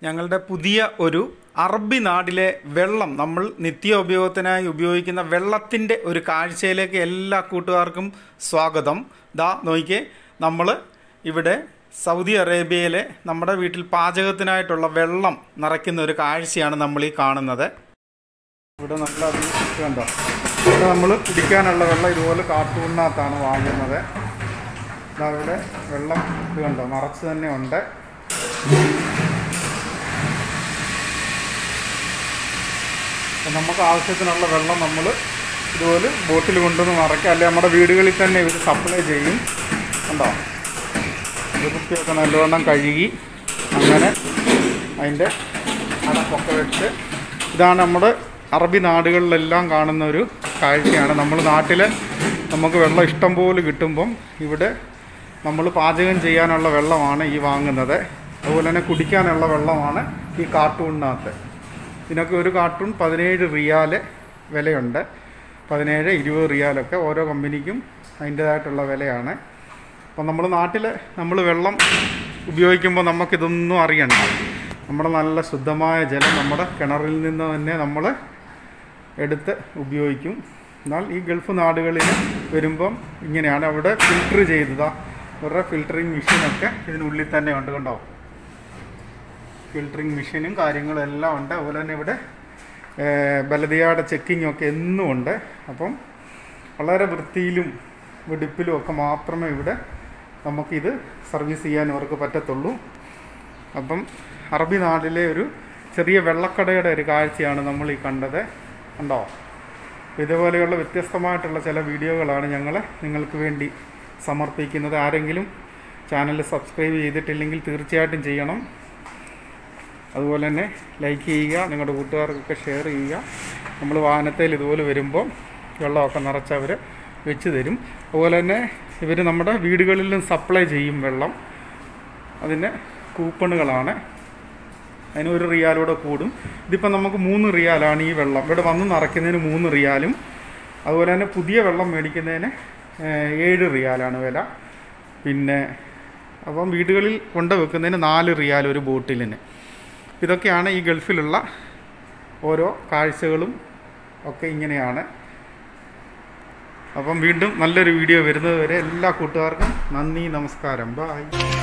ഞങ്ങളുടെ പുതിയ ഒരു അറബി നാടിലെ വെള്ളം നമ്മൾ നിത്യ ഉപയോഗത്തിനായി ഉപയോഗിക്കുന്ന വെള്ളത്തിൻ്റെ ഒരു കാഴ്ചയിലേക്ക് എല്ലാ കൂട്ടുകാർക്കും സ്വാഗതം ദാ നോക്കിയേ നമ്മൾ ഇവിടെ സൗദി അറേബ്യയിലെ നമ്മുടെ വീട്ടിൽ പാചകത്തിനായിട്ടുള്ള വെള്ളം നിറയ്ക്കുന്ന ഒരു കാഴ്ചയാണ് നമ്മൾ ഈ കാണുന്നത് ഇവിടെ നമ്മൾ അത് കണ്ടോ ഇവിടെ നമ്മൾ കുടിക്കാനുള്ള വെള്ളം ഇതുപോലെ കാർട്ടൂണിനകത്താണ് വാങ്ങുന്നത് ഇതാ ഇവിടെ വെള്ളം ഇത് കണ്ടോ നിറച്ച് തന്നെ ഉണ്ട് അപ്പം നമുക്ക് ആവശ്യത്തിനുള്ള വെള്ളം നമ്മൾ ഇതുപോലെ ബോട്ടിൽ കൊണ്ടുവന്ന് നിറയ്ക്കുക അല്ലെങ്കിൽ നമ്മുടെ വീടുകളിൽ തന്നെ ഇവർ സപ്ലൈ ചെയ്യും കണ്ടോ ഇത് കുപ്പിയൊക്കെ നല്ലവണ്ണം കഴുകി അങ്ങനെ അതിൻ്റെ അടപ്പൊക്കെ വെച്ച് ഇതാണ് നമ്മുടെ അറബി നാടുകളിലെല്ലാം കാണുന്ന ഒരു കാഴ്ചയാണ് നമ്മൾ നാട്ടിൽ നമുക്ക് വെള്ളം ഇഷ്ടം പോലെ കിട്ടുമ്പം ഇവിടെ നമ്മൾ പാചകം ചെയ്യാനുള്ള വെള്ളമാണ് ഈ വാങ്ങുന്നത് അതുപോലെ തന്നെ കുടിക്കാനുള്ള വെള്ളമാണ് ഈ കാർട്ടൂണിനകത്ത് ഇതിനൊക്കെ ഒരു കാർട്ടൂൺ പതിനേഴ് റിയാല് വിലയുണ്ട് പതിനേഴ് ഇരുപത് റിയാലൊക്കെ ഓരോ കമ്പനിക്കും അതിൻ്റേതായിട്ടുള്ള വിലയാണ് അപ്പം നമ്മൾ നാട്ടിൽ നമ്മൾ വെള്ളം ഉപയോഗിക്കുമ്പോൾ നമുക്കിതൊന്നും അറിയണ്ട നമ്മുടെ നല്ല ശുദ്ധമായ ജലം നമ്മുടെ കിണറിൽ നിന്ന് തന്നെ നമ്മൾ എടുത്ത് ഉപയോഗിക്കും എന്നാൽ ഈ ഗൾഫ് നാടുകളിൽ വരുമ്പം ഇങ്ങനെയാണ് അവിടെ ഫിൽറ്റർ ചെയ്തതാ ഇവരുടെ ഫിൽറ്ററിങ് മെഷീനൊക്കെ ഇതിനുള്ളിൽ തന്നെ ഉണ്ട് കണ്ടോ ഫിൽറ്ററിങ് മെഷീനും കാര്യങ്ങളും എല്ലാം ഉണ്ട് അതുപോലെ തന്നെ ഇവിടെ ബലതയുടെ ചെക്കിങ്ങും ഒക്കെ എന്നും ഉണ്ട് അപ്പം വളരെ വൃത്തിയിലും വെടിപ്പിലും ഒക്കെ മാത്രമേ ഇവിടെ നമുക്കിത് സർവീസ് ചെയ്യാൻ അവർക്ക് പറ്റത്തുള്ളൂ അപ്പം അറബി നാട്ടിലെ ഒരു ചെറിയ വെള്ളക്കടയുടെ ഒരു കാഴ്ചയാണ് നമ്മൾ ഈ കണ്ടത് ഉണ്ടോ ഇതുപോലെയുള്ള വ്യത്യസ്തമായിട്ടുള്ള ചില വീഡിയോകളാണ് ഞങ്ങൾ നിങ്ങൾക്ക് വേണ്ടി സമർപ്പിക്കുന്നത് ആരെങ്കിലും ചാനൽ സബ്സ്ക്രൈബ് ചെയ്തിട്ടില്ലെങ്കിൽ തീർച്ചയായിട്ടും ചെയ്യണം അതുപോലെ തന്നെ ലൈക്ക് ചെയ്യുക നിങ്ങളുടെ കൂട്ടുകാർക്കൊക്കെ ഷെയർ ചെയ്യുക നമ്മൾ വാഹനത്തിൽ ഇതുപോലെ വരുമ്പോൾ വെള്ളമൊക്കെ നിറച്ചവർ വെച്ച് തരും അതുപോലെ തന്നെ ഇവർ നമ്മുടെ വീടുകളിലും സപ്ലൈ ചെയ്യും വെള്ളം അതിന് കൂപ്പണുകളാണ് അതിന് ഒരു റിയാലൂടെ കൂടും ഇതിപ്പോൾ നമുക്ക് മൂന്ന് റിയാലാണ് ഈ വെള്ളം ഇവിടെ വന്ന് നിറയ്ക്കുന്നതിന് മൂന്ന് റിയാലും അതുപോലെ തന്നെ പുതിയ വെള്ളം മേടിക്കുന്നതിന് ഏഹ്, ഏഴ് റിയാലാണ് വില പിന്നെ അപ്പം വീടുകളിൽ കൊണ്ട് വെക്കുന്നതിന് നാല് റിയാൽ ഒരു ബോട്ടിലിന് ഇതൊക്കെയാണ് ഈ ഗൾഫിലുള്ള ഓരോ കാഴ്ചകളും ഒക്കെ ഇങ്ങനെയാണ് അപ്പം വീണ്ടും നല്ലൊരു വീഡിയോ വരുന്നത് വരെ എല്ലാ കൂട്ടുകാർക്കും നന്ദി നമസ്കാരം ബൈ